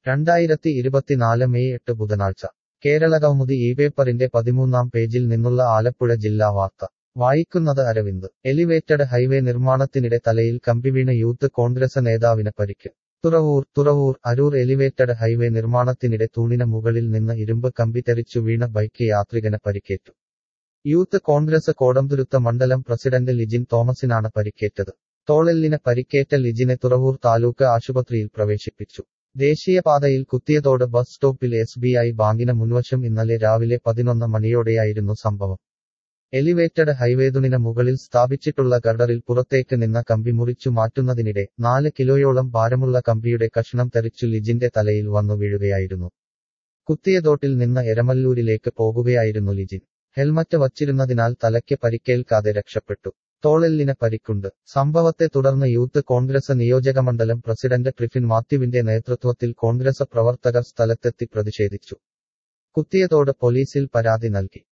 രണ്ടായിരത്തി ഇരുപത്തിനാല് മെയ് എട്ട് ബുധനാഴ്ച കേരളകൗമുദി ഈ പേപ്പറിന്റെ പതിമൂന്നാം പേജിൽ നിന്നുള്ള ആലപ്പുഴ ജില്ലാ വാർത്ത വായിക്കുന്നത് അരവിന്ദ് എലിവേറ്റഡ് ഹൈവേ നിർമ്മാണത്തിനിടെ തലയിൽ കമ്പിവീണ യൂത്ത് കോൺഗ്രസ് നേതാവിന് പരിക്ക് തുറവൂർ തുറവൂർ അരൂർ എലിവേറ്റഡ് ഹൈവേ നിർമ്മാണത്തിനിടെ തൂണിന് മുകളിൽ നിന്ന് ഇരുമ്പ് കമ്പി തെറിച്ചു വീണ ബൈക്ക് യാത്രികന് പരിക്കേറ്റു യൂത്ത് കോൺഗ്രസ് കോടംതുരുത്ത മണ്ഡലം പ്രസിഡന്റ് ലിജിൻ തോമസിനാണ് പരിക്കേറ്റത് തോളെല്ലിന് പരിക്കേറ്റ ലിജിനെ തുറവൂർ താലൂക്ക് ആശുപത്രിയിൽ പ്രവേശിപ്പിച്ചു ദേശീയപാതയിൽ കുത്തിയതോട് ബസ് സ്റ്റോപ്പിൽ എസ് ബി ഐ ബാങ്കിന് മുൻവശം ഇന്നലെ രാവിലെ പതിനൊന്ന് മണിയോടെയായിരുന്നു സംഭവം എലിവേറ്റഡ് ഹൈവേതുണിന് മുകളിൽ സ്ഥാപിച്ചിട്ടുള്ള ഗർഡറിൽ പുറത്തേക്ക് നിന്ന കമ്പി മുറിച്ചു മാറ്റുന്നതിനിടെ നാല് കിലോയോളം ഭാരമുള്ള കമ്പിയുടെ കഷ്ണം തെറിച്ചു ലിജിന്റെ തലയിൽ വന്നു വീഴുകയായിരുന്നു കുത്തിയതോട്ടിൽ നിന്ന് എരമല്ലൂരിലേക്ക് പോകുകയായിരുന്നു ലിജിൻ ഹെൽമറ്റ് വച്ചിരുന്നതിനാൽ തലയ്ക്ക് പരിക്കേൽക്കാതെ രക്ഷപ്പെട്ടു തോളെല്ലിന് പരിക്കുണ്ട് സംഭവത്തെ തുടർന്ന് യൂത്ത് കോൺഗ്രസ് നിയോജകമണ്ഡലം പ്രസിഡന്റ് ട്രിഫിൻ മാത്യുവിന്റെ നേതൃത്വത്തിൽ കോൺഗ്രസ് പ്രവർത്തകർ സ്ഥലത്തെത്തി പ്രതിഷേധിച്ചു കുത്തിയതോട് പോലീസിൽ പരാതി നൽകി